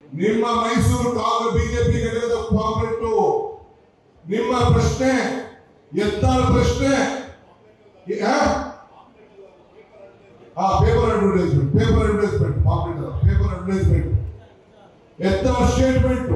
ನಿಮ್ಮ ಮೈಸೂರು ಕಾಂಗ್ರೆಸ್ ಬಿಜೆಪಿ ಘಟಕದ ಕಾಂಗ್ರೆಸ್ ನಿಮ್ಮ ಪ್ರಶ್ನೆ ಎತ್ತಾಳ ಪ್ರಶ್ನೆ ಈ- ಆ? ಆ paper advertisement paper advertisement pamphlet ಅಲ್ಲ ಪೇಪರ್ ಅಡ್ವರ್ಟೈಸ್ಮೆಂಟ್ ಎತ್ತಾಳ ಸ್ಟೇಟ್ಮೆಂಟ್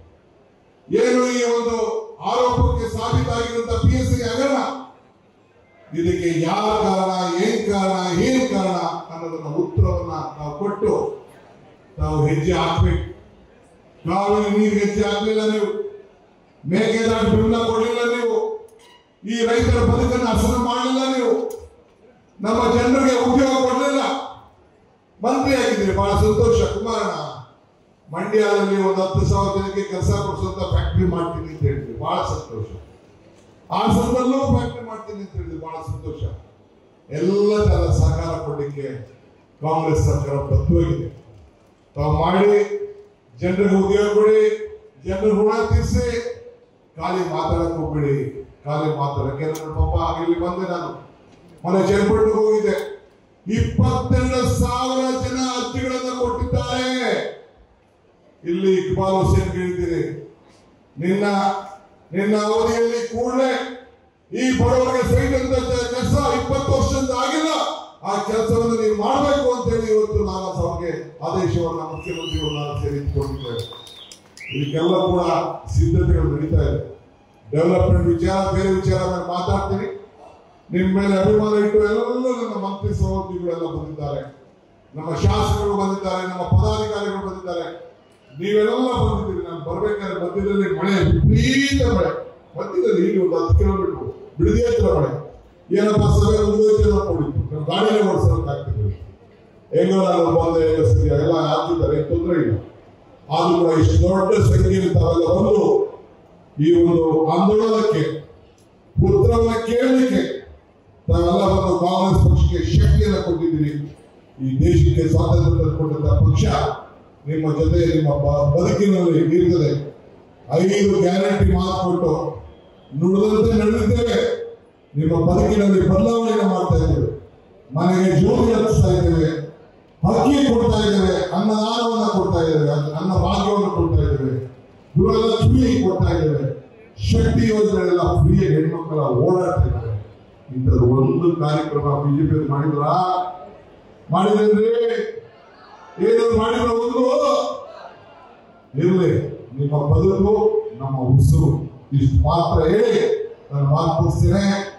ಏನು ಈ ಒಂದು ಆರೋಪಕ್ಕೆ ಸಾಬೀತಾಗಿರುವಂತ ಪಿ ಎಸ್ ಸಿ ಹಗರಣ ಇದಕ್ಕೆ ಯಾರ ಕಾರಣ ಏನ್ ಕಾರಣ ಏನ್ ಕಾರಣ ಅನ್ನೋದನ್ನ ಉತ್ತರವನ್ನ ನಾವು ಕೊಟ್ಟು ನಾವು ಹೆಜ್ಜೆ ಹಾಕ್ಬೇಕು ಕಾವೇರಿ ನೀರಿಗೆ ಹೆಜ್ಜೆ ಹಾಕ್ಲಿಲ್ಲ ನೀವು ಮೇಕೆದಾಟು ಬೆಂಬಲ ಕೊಡಲಿಲ್ಲ ನೀವು ಈ ರೈತರ ಬದುಕನ್ನು ಹಸನು ಮಾಡಲಿಲ್ಲ ನೀವು ನಮ್ಮ ಜನರಿಗೆ ಉದ್ಯೋಗ ಕೊಡಲಿಲ್ಲ ಮಂತ್ರಿ ಆಗಿದ್ದೀರಿ ಬಹಳ ಸಂತೋಷ ಕುಮಾರಣ್ಣ ಮಂಡ್ಯದಲ್ಲಿ ಒಂದು ಹತ್ತು ಸಾವಿರ ಜನಕ್ಕೆ ಕೆಲಸ ಕೊಡಿಸುವಂತ ಫ್ಯಾಕ್ಟ್ರಿ ಮಾಡ್ತೀನಿ ಅಂತ ಹೇಳಿದ್ವಿ ಬಹಳ ಸಂತೋಷ ಹಾಸನದಲ್ಲೂ ಫ್ಯಾಕ್ಟ್ರಿ ಮಾಡ್ತೀನಿ ಅಂತ ಹೇಳಿದ್ವಿ ಬಹಳ ಸಂತೋಷ ಎಲ್ಲ ತರ ಸಹಕಾರ ಕೊಡಲಿಕ್ಕೆ ಕಾಂಗ್ರೆಸ್ ಸರ್ಕಾರ ಬದ್ಧವಾಗಿದೆ ತಾವು ಮಾಡಿ ಜನರಿಗೆ ಉದ್ಯೋಗ ಕೊಡಿ ಜನರ ಋಣ ತೀರಿಸಿ ಖಾಲಿ ಮಾತಾಡಕ್ ಹೋಗ್ಬೇಡಿ ಖಾಲಿ ಮಾತಾಡಕ್ಕೆ ನನ್ನ ಪಾಪ ಇಲ್ಲಿ ಬಂದೆ ನಾನು ಮೊನ್ನೆ ಚನ್ನಪಟ್ಟಣಕ್ಕೆ ಹೋಗಿದ್ದೆ ಇಪ್ಪತ್ತೆರಡು ಸಾವಿರ ಜನ ಅರ್ಜಿಗಳನ್ನ ಕೊಟ್ಟಿದ್ದಾರೆ ಇಲ್ಲಿ ಇಕ್ಬಾಲ್ ಹುಸೇನ್ ಕೇಳಿದ್ದೀರಿ ನಿನ್ನ ನಿನ್ನ ಅವಧಿಯಲ್ಲಿ ಕೂಡಲೇ ಈ ಬಡವರಿಗೆ ಸೈಟ್ ಅಂತ ಕೆಲಸ ಇಪ್ಪತ್ತು ವರ್ಷದಿಂದ ಆಗಿಲ್ಲ ಆ ಕೆಲಸವನ್ನು ನೀವು ಮಾಡಬೇಕು ಅಂತ ಹೇಳಿ ಇವತ್ತು ನಾನು ಅವ್ರಿಗೆ ಆದೇಶವನ್ನ ಮುಖ್ಯಮಂತ್ರಿಗಳು ನಾನು ಸೇರಿಸಿಕೊಂಡಿದ್ದೇವೆ ಇದಕ್ಕೆಲ್ಲ ಕೂಡ ಸಿದ್ಧತೆಗಳು ನಡೀತಾ ಇದೆ ಡೆವಲಪ್ಮೆಂಟ್ ವಿಚಾರ ಬೇರೆ ವಿಚಾರ ಮೇಲೆ ಮಾತಾಡ್ತೀನಿ ನಿಮ್ಮ ಮೇಲೆ ಅಭಿಮಾನ ಇಟ್ಟು ಎಲ್ಲ ನನ್ನ ಮಂತ್ರಿ ಸಹೋದ್ಯೋಗಿಗಳೆಲ್ಲ ಬಂದಿದ್ದಾರೆ ನಮ್ಮ ಶಾಸಕರು ಬಂದಿದ್ದಾರೆ ನಮ್ಮ ಪದಾಧಿಕಾರಿಗಳು ಬಂದಿದ್ದಾರೆ ನೀವೆಲ್ಲ ಬಂದಿದ್ದೀರಿ ನಾನು ಬರ್ಬೇಕಾದ್ರೆ ಮಧ್ಯದಲ್ಲಿ ಮಳೆ ವಿಪರೀತ ಮಳೆ ಮಧ್ಯದಲ್ಲಿ ಇಲ್ಲಿ ಒಂದು ಹತ್ತು ಕಿಲೋಮೀಟರ್ ಬಿಡದಿ ಹತ್ರ ಮಳೆ ಏನಪ್ಪ ಸಭೆ ಮುಗಿದೋಯ್ತು ಅಂತ ನೋಡಿತ್ತು ನಮ್ಮ ಗಾಡಿನೇ ಓಡಿಸೋಕೆ ಆಗ್ತಿದ್ವಿ ಹೆಂಗೋ ನಾನು ಬಂದೆ ಹೆಂಗೋ ಸರಿ ಎಲ್ಲ ಆಗ್ತಿದ್ದಾರೆ ತೊಂದರೆ ಇಲ್ಲ ಆದ್ರೂ ಕೂಡ ಇಷ್ಟು ದೊಡ್ಡ ಸಂಖ್ಯೆಯಲ್ಲಿ ತಾವೆಲ್ಲ ಬಂದು ಈ ಒಂದು ಆಂದೋಲನಕ್ಕೆ ಉತ್ತರವನ್ನ ಕೇಳಲಿಕ್ಕೆ ತಾವೆಲ್ಲ ಬಂದು ಕಾಂಗ್ರೆಸ್ ಪಕ್ಷಕ್ಕೆ ಶಕ್ತಿಯನ್ನು ಕೊಟ್ಟಿದ್ದೀರಿ ಈ ದೇಶಕ್ಕೆ ಸ್ವಾತಂತ್ರ್ಯ ತಂದುಕೊಟ್ಟಂತ ಪಕ್ಷ ನಿಮ್ಮ ಜೊತೆ ನಿಮ್ಮ ಬ- ಬದುಕಿನಲ್ಲಿ ಇರ್ತದೆ ಐದು ಗ್ಯಾರಂಟಿ ಮಾತು ಕೊಟ್ಟು ನುಡಿದಂತೆ ನಡೆದಿದ್ದೇವೆ ನಿಮ್ಮ ಬದುಕಿನಲ್ಲಿ ಬದಲಾವಣೆಯನ್ನು ಮಾಡ್ತಾ ಇದ್ದೇವೆ ಮನೆಗೆ ಜೋಡಿ ಹತ್ತಿಸ್ತಾ ಇದ್ದೇವೆ ಅಕ್ಕಿ ಕೊಡ್ತಾ ಇದ್ದೇವೆ ಅನ್ನದಾನವನ್ನು ಕೊಡ್ತಾ ಇದ್ದೇವೆ ಅನ್ನ- ಅನ್ನ ಭಾಗ್ಯವನ್ನು ಕೊಡ್ತಾ ಇದ್ದೇವೆ ಗೃಹಲಕ್ಷ್ಮಿ ಕೊಡ್ತಾ ಇದ್ದೇವೆ ಶಕ್ತಿ ಯೋಜನೆಗಳೆಲ್ಲ ಫ್ರೀ ಹೆಣ್ಮಕ್ಕಳ ಓಡಾಡ್ತಾ ಇದ್ದಾರೆ ಇಂಥದ್ದು ಒಂದು ಕಾರ್ಯಕ್ರಮ ಬಿಜೆಪಿ ಮಾಡಿದ್ರ ಮಾಡಿದ್ರಿ ಏನಾದ್ರು ಮಾಡಿದ್ರ ಒಂದು ಇರಲಿ ನಿಮ್ಮ ಬದುಕು ನಮ್ಮ ಉಸಿರು ಇಷ್ಟು ಮಾತ್ರ ಹೇಳಿ ನಾನು ಮಾತು ಮುಗಿಸ್ತೇನೆ